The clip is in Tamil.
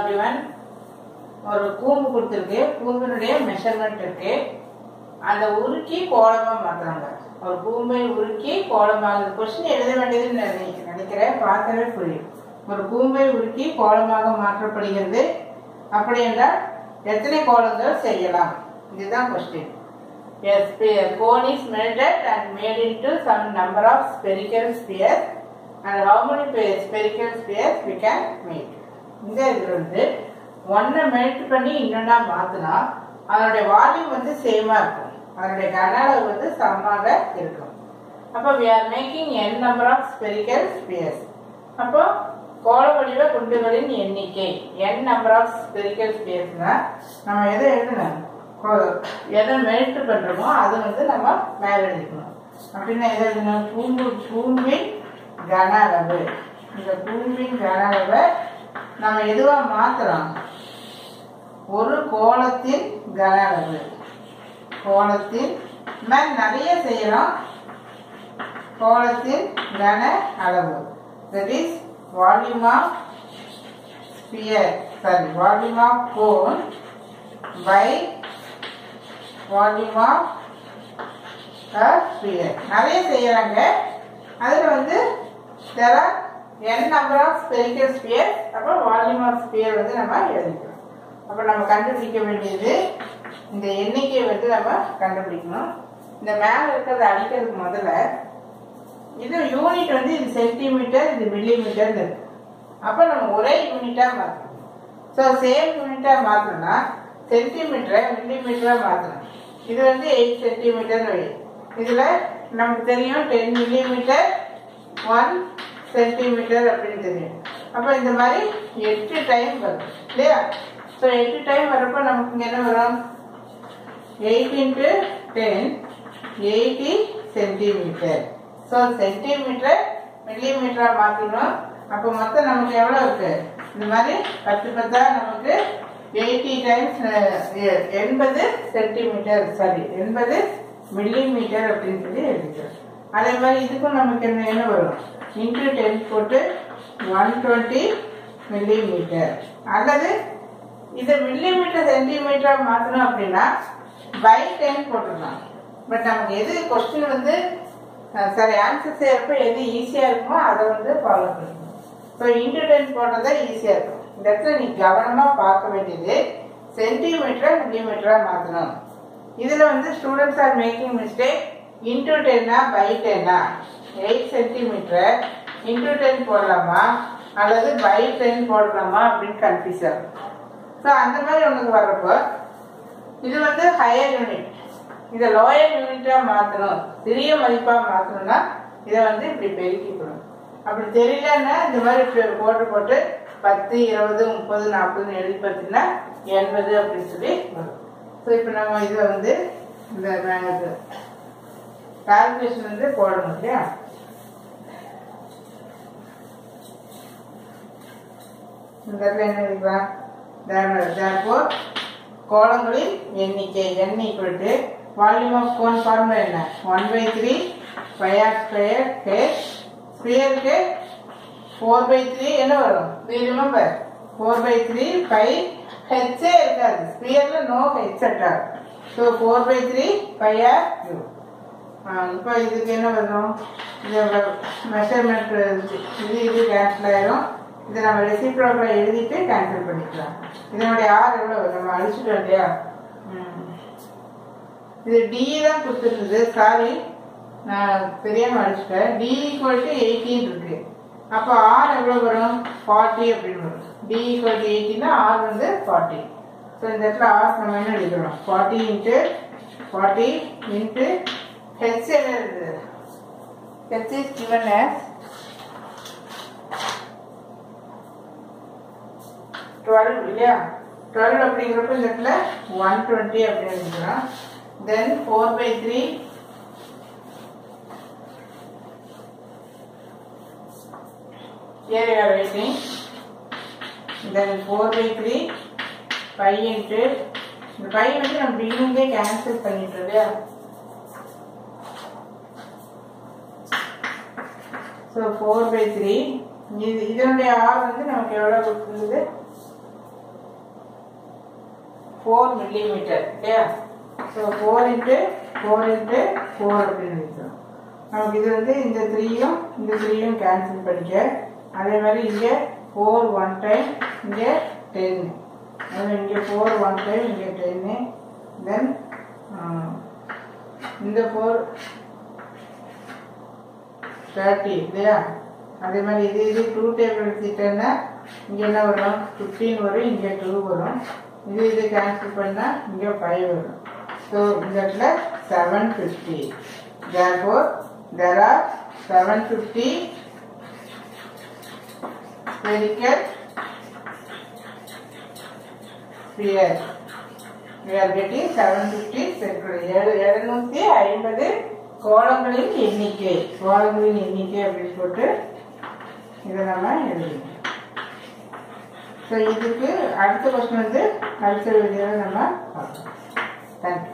given ஒரு கூம்பு கொடுத்துருக்கு கூம்பினுடைய மெஷர்மெண்ட் இருக்கு அந்த உருக்கி கோலமா மாத்துறாங்க ஒரு கூம்பை உருக்கி கோலமாக கொஸ்டின் எழுத வேண்டியதுன்னு நினை- நினைக்கிறேன் பார்த்தாலே புரியும் ஒரு கூம்பை உருக்கி கோலமாக மாற்றப்படுகிறது அப்படி என்றால் எத்தனை கோலங்கள் செய்யலாம் இதுதான் question A sphere cone is melted and made into some number of spherical spheres and how many pa- spherical spheres we can make இந்த இதுல வந்து ஒன்றை மெல்ட் பண்ணி இன்னொன்னா மாத்தினா அதனுடைய வால்யூம் வந்து சேமா இருக்கும் அதனுடைய கன அளவு வந்து சமமாக இருக்கும் அப்போ we are making n number of spherical spheres அப்போ கோள வடிவ குண்டுகளின் எண்ணிக்கை n number of spherical spheresனா நம்ம எதை எழுதணும் கோ- எதை மெல்ட் பண்றோமோ அது வந்து நம்ம மேல எழுதிக்கணும் அப்படின்னா எதை எழுதணும் கூம்பு கூம்பின் கன அளவு இந்த கூம்பின் கன அளவை நம்ம எதுவா மாத்துறோம் ஒரு கோலத்தின் கன அளவு கோலத்தின் இந்த மாதிரி நிறைய செய்யறோம் கோலத்தின் கன அளவு that is volume of sphere sorry volume of cone by volume of a sphere நிறைய செய்யறாங்க அதுல வந்து there are n number of spherical spheres அப்போ volume of sphere வந்து நம்ம எழுதிக்கிறோம் அப்போ நம்ம கண்டுபிடிக்க வேண்டியது இந்த எண்ணிக்கையை வந்து நம்ம கண்டுபிடிக்கணும் இந்த மேல இருக்கிறத அடிக்கிறதுக்கு முதல்ல இது யூனிட் வந்து இது சென்டிமீட்டர் இது மில்லிமீட்டர்னு இருக்கு அப்போ நம்ம ஒரே யூனிட்டா மாற்றணும் ஸோ சேம் யூனிட்டா மாற்றணும்னா சென்டிமீட்டரை மில்லிமீட்டரா மாற்றணும் இது வந்து எயிட் சென்டிமீட்டர் வை இதுல நமக்கு தெரியும் டென் மில்லிமீட்டர் ஒன் சென்டிமீட்டர் அப்படின்னு தெரியும் அப்போ இந்த மாதிரி எட்டு டைம் வரும் இல்லையா ஸோ எட்டு டைம் வரப்போ நமக்கு இங்க என்ன வரும் eight into ten eighty centimeter so centimeter மில்லிமீட்டரா மாற்றணும் அப்போ மொத்தம் நமக்கு எவ்வளோ இருக்கு இந்த மாதிரி பத்து பத்தா நமக்கு எயிட்டி டைம்ஸ் எண்பது சென்டிமீட்டர் சாரி எண்பது மில்லிமீட்டர் அப்படின்னு சொல்லி எழுதிக்கிறோம் அதே மாதிரி இதுக்கும் நமக்கு என்ன என்ன வரும் இன்ட்டு டென் போட்டு ஒன் டுவெண்ட்டி மில்லிமீட்டர் அல்லது இதை மில்லிமீட்டர் சென்டிமீட்டரா மாற்றணும் அப்படின்னா பை டென் போட்டுடலாம் பட் நமக்கு எது கொஸ்டின் வந்து அஹ், சரி ஆன்சர் செய்யறப்ப எது ஈஸியா இருக்குமோ அதை வந்து ஃபாலோ பண்ணணும் ஸோ இன்டு டென் போடுறதா ஈஸியா இருக்கும் இந்த இடத்துல நீ கவனமா பார்க்க வேண்டியது சென்டிமீட்டரை மில்லிமீட்டரா மாற்றணும் இதுல வந்து students are making mistake into டென்னா பை டென்னா எயிட் சென்டிமீட்டர் இன்டு டென் போடலாமா அல்லது பை டென் போடலாமா அப்படின்னு கன்ஃபியூஸ் ஆகும் ஸோ அந்த மாதிரி உனக்கு வர்றப்போ இது வந்து ஹையர் யூனிட் இதை லோயர் யூனிட்டா மாற்றணும் சிறிய மதிப்பா மாற்றணும்னா இதை வந்து இப்படி பெருக்கிக்கணும் அப்படி தெரியலன்னா இந்த மாதிரி இப்படி போட்டு போட்டு பத்து இருபது முப்பது நாற்பதுன்னு எழுதி பார்த்தீங்கன்னா எண்பது அப்படின்னு சொல்லி வரும் ஸோ இப்போ நம்ம இதை வந்து இந்த கால்குலேஷன் வந்து போடணும் இல்லையா இந்த இடத்துல என்ன எழுதிக்கலாம் therefore கோலங்களின் எண்ணிக்கை n equal to volume of cone formula என்ன one by three pi r square h ஸ்பியருக்கு ஃபோர் பை த்ரீ என்ன வரும் three remember four by three pi ஹெச்சே இருக்காது ஸ்பியர்ல நோ ஹெச் அட்டார் so four by three pi r you இப்போ இதுக்கு என்ன வரும் இது மெஷர்மெண்ட் இது இது கேன்சல் ஆயிரும் இதை நம்ம ரெசிப்ரோக்கில் எழுதிட்டு கேன்சல் பண்ணிக்கலாம் இதனுடைய ஆர் எவ்வளோ நம்ம அழிச்சிட்டோம் இல்லையா ம். இது டி தான் கொடுத்துருந்தது சாரி நான் தெரியாம அடிச்சிட்டேன் டி ஈக்குவல் டு எயிட்டீன் இருக்கு அப்போ ஆர் எவ்வளோ வரும் ஃபார்ட்டி அப்படின்னு வரும் டி ஈக்குவல் டு எயிட்டின்னா ஆர் வந்து ஃபார்ட்டி ஸோ இந்த இடத்துல ஆர் நம்ம என்ன எழுதுறோம் forty into forty into h என்ன இருக்குது h is given as twelve இல்லையா டுவெல் அப்படிங்கிறப்ப இந்த இடத்துல ஒன் டுவெண்ட்டி அப்படின்னு எழுதுறோம் then four by three here you are writing then 4 by 3 pi into இந்த பை வந்து நம்ம பிகினிங்கே கேன்சல் பண்ணிட்டோம் இல்லையா ஸோ ஃபோர் பை த்ரீ இது இதனுடைய ஆர் வந்து நமக்கு எவ்வளோ கொடுத்துருந்தது ஃபோர் மில்லிமீட்டர் இல்லையா so four into four into four அப்படின்னு இருக்கிறோம் நமக்கு இது வந்து இந்த த்ரீயும் இந்த த்ரீயும் கேன்சல் பண்ணிக்க அதே மாதிரி இங்கே ஃபோர் ஒன் டைம் இங்கே டென் அதே இங்கே ஃபோர் ஒன் டைம் இங்கே டென்னு தென் இந்த ஃபோர் தேர்ட்டி இல்லையா அதே மாதிரி இது இது டூ டேபிள் எடுத்துட்டேன்னா இங்கே என்ன வரும் ஃபிஃப்டீன் வரும் இங்கே டூ வரும் இது இது கேன்சல் பண்ணால் இங்கே ஃபைவ் வரும் ஸோ இந்த இடத்துல seven fifty therefore there are 750 spherical spheres we are getting 750 spherical எழுநூத்தி ஐம்பது கோலங்களின் எண்ணிக்கை கோலங்களின் எண்ணிக்கை அப்படின்னு போட்டு இதை நம்ம எழுதணும் ஸோ இதுக்கு அடுத்த கொஸ்டின் வந்து அடுத்த வீடியோவில் நம்ம பார்க்கலாம் தேங்க்யூ